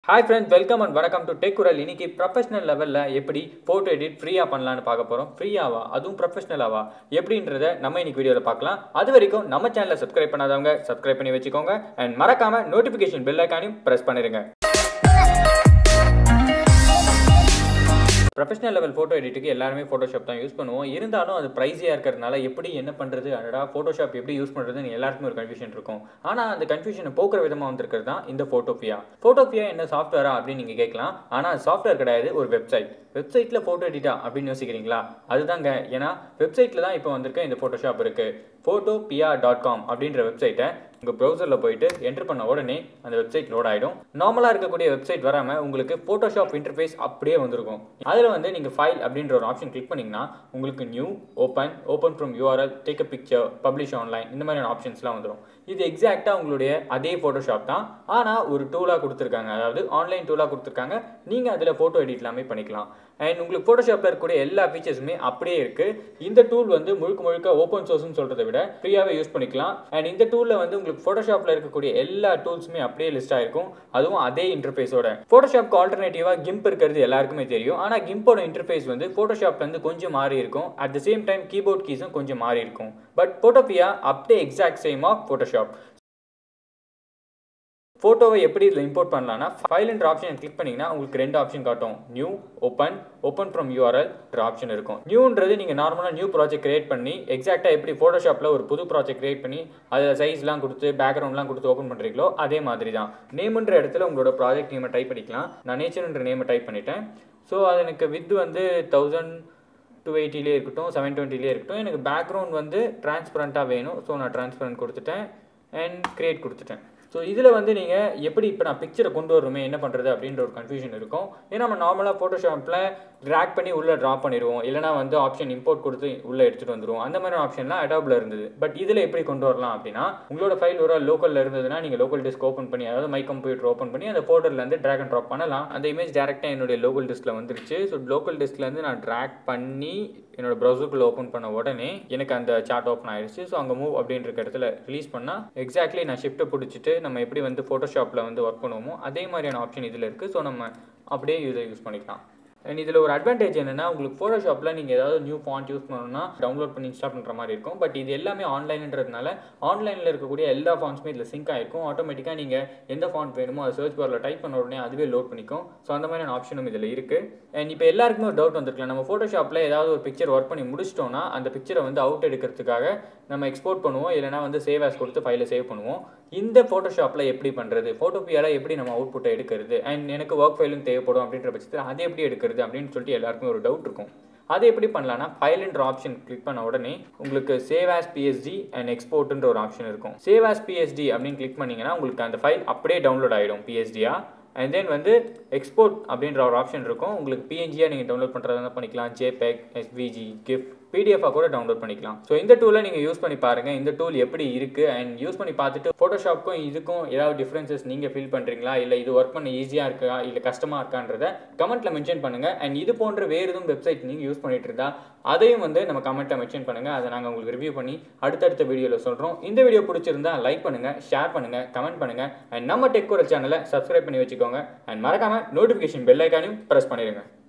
hi friends welcome and வணக்கம் to tech Kural இன்னைக்கு professional லெவலில் எப்படி ஃபோட்டோ எடிட் ஃப்ரீயாக பண்ணலான்னு பார்க்க போகிறோம் ஃப்ரீயாவா அதுவும் ப்ரொஃபஷனலாவா எப்படின்றத நம்ம இன்னைக்கு வீடியோவில் பார்க்கலாம் அது வரைக்கும் நம்ம சேனலை சப்ஸ்கிரைப் பண்ணாதவங்க சப்ஸ்கிரைப் பண்ணி வச்சுக்கோங்க அண்ட் மறக்காம நோட்டிஃபிகேஷன் பெல் ஐக்கானையும் ப்ரெஸ் பண்ணிடுங்க ப்ரொஃபஷனல் லெவல் ஃபோட்டோ எடிட்டுக்கு எல்லாருமே ஃபோட்டோஷாப் தான் யூஸ் பண்ணுவோம் இருந்தாலும் அது ப்ரைஸியாக இருக்கிறதுனால எப்படி என்ன பண்ணுறது அடடா ஃபோட்டோஷாப் எப்படி யூஸ் பண்ணுறதுன்னு எல்லாருக்குமே ஒரு கன்ஃபியூஷன் இருக்கும் ஆனால் அந்த கன்ஃபியூஷனை போக்குற விதமாக வந்திருக்கிறது தான் இந்த ஃபோட்டோபியா ஃபோட்டோபியா என்ன சாஃப்ட்வேரா அப்படின்னு நீங்கள் கேட்கலாம் ஆனால் அது சாஃப்ட்வேர் கிடையாது ஒரு வெப்சைட் வெப்சைட்டில் ஃபோட்டோ எடிட்டா அப்படின்னு யோசிக்கிறீங்களா அதுதாங்க ஏன்னா வெப்சைட்டில் தான் இப்போ வந்திருக்க இந்த ஃபோட்டோஷாப் இருக்குது ஃபோட்டோ பியா டாட் காம் அப்படின்ற வெப்சைட்டை உங்கள் ப்ரௌசரில் போயிட்டு என்டர் பண்ண உடனே அந்த வெப்சைட் லோட் ஆகிடும் நார்மலாக இருக்கக்கூடிய வெப்சைட் வராமல் உங்களுக்கு ஃபோட்டோஷாப் இன்டர்ஃபேஸ் அப்படியே வந்திருக்கும் அதில் வந்து நீங்கள் ஃபைல் அப்படின்ற ஒரு ஆப்ஷன் கிளிக் பண்ணிங்கன்னா உங்களுக்கு new open open from URL take a picture publish online இந்த மாதிரியான ஆப்ஷன்ஸ்லாம் வந்துடும் இது எக்ஸாக்டாக உங்களுடைய அதே ஃபோட்டோஷாப் தான் ஆனால் ஒரு டூலாக கொடுத்துருக்காங்க அதாவது ஆன்லைன் டூலாக கொடுத்துருக்காங்க நீங்கள் அதில் ஃபோட்டோ எடிட் எல்லாமே பண்ணிக்கலாம் அண்ட் உங்களுக்கு ஃபோட்டோஷாப்பில் இருக்கக்கூடிய எல்லா ஃபீச்சர்ஸுமே அப்படியே இருக்குது இந்த டூல் வந்து முழுக்க முழுக்க ஓப்பன் சோர்ஸ்னு சொல்கிறத விட ஃப்ரீயாகவே யூஸ் பண்ணிக்கலாம் அண்ட் இந்த டூலில் வந்து உங்களுக்கு ஃபோட்டோஷாப்பில் இருக்கக்கூடிய எல்லா டூல்ஸுமே அப்படியே லிஸ்ட் ஆயிருக்கும் அதுவும் அதே இன்டர்ஃபேஸோட ஃபோட்டோஷாப்க்கு ஆல்டர்னேட்டிவாக கிம்ப் இருக்கிறது எல்லாருக்குமே தெரியும் ஆனால் கிம்போட இன்டர்ஃபேஸ் வந்து ஃபோட்டோஷாப்லேருந்து கொஞ்சம் மாறி இருக்கும் at the same time keyboard கீஸும் கொஞ்சம் மாறி இருக்கும் பட் ஃபோட்டோபியா அப்படியே எக்ஸாக்ட் சேம் ஆஃப் ஃபோட்டோஷாப் ஃபோட்டோவை எப்படி இதில் இம்போர்ட் பண்ணலாம்னா ஃபைல்ன்ற ஆப்ஷன் கிளிக் பண்ணிங்கன்னா உங்களுக்கு ரெண்டு ஆப்ஷன் காட்டும் new open open from URL option இருக்கும் நியூன்றது நீங்கள் நார்மலாக நியூ ப்ராஜெக்ட் கிரியேட் பண்ணி எக்ஸாக்டாக எப்படி ஃபோட்டோஷாப்பில் ஒரு புது ப்ராஜெக்ட் கிரியேட் பண்ணி அதில் சைஸ்லாம் கொடுத்து பேக்ரவுண்ட்லாம் கொடுத்து ஓப்பன் பண்ணுறீங்களோ அதே மாதிரி தான் நேமுன்ற இடத்துல உங்களோட ப்ராஜெக்ட் நேமை டைப் பண்ணிக்கலாம் நான் நேச்சர்ன்ற நேமை டைப் பண்ணிட்டேன் ஸோ அது எனக்கு வித் வந்து தௌசண்ட் டூ எயிட்டிலே இருக்கட்டும் செவன் டுவெண்ட்டிலே இருக்கட்டும் எனக்கு பேக்ரவுண்ட் வந்து டிரான்ஸ்பரண்ட்டாக வேணும் ஸோ நான் டிரான்ஸ்பரண்ட் கொடுத்துட்டேன் அண்ட் க்ரியேட் கொடுத்துட்டேன் ஸோ இதில் வந்து நீங்கள் எப்படி இப்போ நான் பிக்சரை கொண்டு வருமே என்ன பண்ணுறது அப்படின்ற ஒரு கன்ஃபியூஷன் இருக்கும் ஏன்னா நம்ம நார்மலாக ஃபோட்டோஷாப்பில் ட்ராக் பண்ணி உள்ளே ட்ரா பண்ணிடுவோம் இல்லைனா வந்து ஆப்ஷன் இம்போர்ட் கொடுத்து உள்ளே எடுத்துகிட்டு வந்துடுவோம் அந்த மாதிரி ஆப்ஷன்லாம் அடாபில் இருந்தது பட் இதில் எப்படி கொண்டு வரலாம் அப்படின்னா உங்களோட ஃபைல் ஒரு லோக்கலில் இருந்ததுன்னா நீங்கள் லோக்கல் டிஸ்க் ஓப்பன் பண்ணி அதாவது மை கம்ப்யூட்டர் ஓப்பன் பண்ணி அந்த ஃபோட்டோலேருந்து ட்ராக் அண்ட் ட்ராப் பண்ணலாம் அந்த இமேஜ் டேரெக்டாக என்னுடைய லோக்கல் டிஸ்கில் வந்துருச்சு ஸோ லோக்கல் டிஸ்க்லேருந்து நான் ட்ராக் பண்ணி என்னோட ப்ரௌசருக்குள்ளே ஓப்பன் பண்ண உடனே எனக்கு அந்த சார்ட் ஓப்பன் ஆயிடுச்சு ஸோ அங்கே மூவ் அப்படின்ற இடத்துல ரிலீஸ் பண்ணால் எக்ஸாக்ட்லி நான் ஷிஃப்ட்டை பிடிச்சிட்டு நம்ம எப்படி வந்து ஃபோட்டோஷாப்பில் வந்து ஒர்க் பண்ணுவோமோ அதே மாதிரியான ஆப்ஷன் இதில் இருக்குது ஸோ நம்ம அப்படியே இதை யூஸ் பண்ணிக்கலாம் அண்ட் இதில் ஒரு அட்வான்டேஜ் என்னென்னா உங்களுக்கு ஃபோட்டோஷாப்பில் நீங்கள் ஏதாவது நியூ ஃபாண்ட் யூஸ் பண்ணணும்னா டவுன்லோட் பண்ணி இன்ஸ்டால் பண்ணுற மாதிரி இருக்கும் பட் இது எல்லாமே ஆன்லைன்ன்றதுனால ஆன்லைனில் இருக்கக்கூடிய எல்லா ஃபாண்ட்ஸுமே இதில் சிங்க் ஆகிருக்கும் ஆட்டோமேட்டிக்காக நீங்கள் எந்த ஃபாண்ட் வேணுமோ அதை சர்ச் பாரில் டைப் பண்ண உடனே அதுவே லோட் பண்ணிக்கும் ஸோ அந்த மாதிரியான ஆப்ஷனும் இதில் இருக்குது அண்ட் இப்போ எல்லாருக்குமே ஒரு டவுட் வந்துருக்கலாம் நம்ம ஃபோட்டோஷாப்பில் ஏதாவது ஒரு பிக்சர் ஒர்க் பண்ணி முடிச்சிட்டோம்னா அந்த பிக்சரை வந்து அவுட் எடுக்கிறதுக்காக நம்ம எக்ஸ்போர்ட் பண்ணுவோம் இல்லைனா வந்து சேவ் ஆஸ் கொடுத்து ஃபைலை சேவ் பண்ணுவோம் இந்த ஃபோட்டோஷாப்பில் எப்படி பண்ணுறது ஃபோட்டோபியாவில் எப்படி நம்ம அவுட் புட்டை எடுக்கிறது அண்ட் எனக்கு ஒர்க் ஃபைலும் தேவைப்படும் அப்படின்ற பட்சத்தில் அதை எப்படி எடுக்கிறது அப்படின்னு சொல்லிட்டு எல்லாருக்குமே ஒரு டவுட் இருக்கும் அதை எப்படி பண்ணலாம்னா ஃபைல்ன்ற ஆப்ஷன் கிளிக் பண்ண உடனே உங்களுக்கு சேவ் ஆஸ் பிஎஸ்டி அண்ட் எக்ஸ்போர்ட்ன்ற ஒரு ஆப்ஷன் இருக்கும் சேவ் ஆஸ் பிஎஸ்டி அப்படின்னு கிளிக் பண்ணிங்கன்னா உங்களுக்கு அந்த ஃபைல் அப்படியே டவுன்லோட் ஆகிடும் பிஎஸ்டியா அண்ட் தென் வந்து எக்ஸ்போர்ட் அப்படின்ற ஒரு ஆப்ஷன் இருக்கும் உங்களுக்கு பிஎன்ஜியாக நீங்கள் டவுன்லோட் பண்ணுறதா பண்ணிக்கலாம் ஜேபேக் எஸ்விஜி கிஃப்ட் பிடிஎஃபாக கூட டவுன்லோட் பண்ணிக்கலாம் ஸோ இந்த டூலை நீங்கள் யூஸ் பண்ணி பாருங்கள் இந்த டூல் எப்படி இருக்குது அண்ட் யூஸ் பண்ணி பார்த்துட்டு ஃபோட்டோஷாப்புக்கும் இதுக்கும் ஏதாவது டிஃப்ரென்சஸ் நீங்கள் ஃபீல் பண்ணுறீங்களா இல்லை இது ஒர்க் பண்ண ஈஸியாக இருக்கா இல்லை கஷ்டமாக இருக்கான்றத கமெண்ட்டில் மென்ஷன் பண்ணுங்கள் அண்ட் இது போன்ற வேறு எதுவும் வெப்சைட் நீங்கள் யூஸ் பண்ணிட்டு இருந்தா அதையும் வந்து நம்ம கமெண்ட்டில் மென்ஷன் பண்ணுங்கள் அதை நாங்கள் உங்களுக்கு ரிவ்யூ பண்ணி அடுத்தடுத்த வீடியோவில் சொல்கிறோம் இந்த வீடியோ பிடிச்சிருந்தா லைக் பண்ணுங்கள் ஷேர் பண்ணுங்கள் கமெண்ட் பண்ணுங்கள் அண்ட் நம்ம டெக் சேனலை சப்ஸ்கிரைப் பண்ணி வச்சுக்கோங்க அண்ட் மறக்காமல் நோட்டிஃபிகேஷன் பெல் ஐக்கானையும் ப்ரெஸ் பண்ணிடுங்க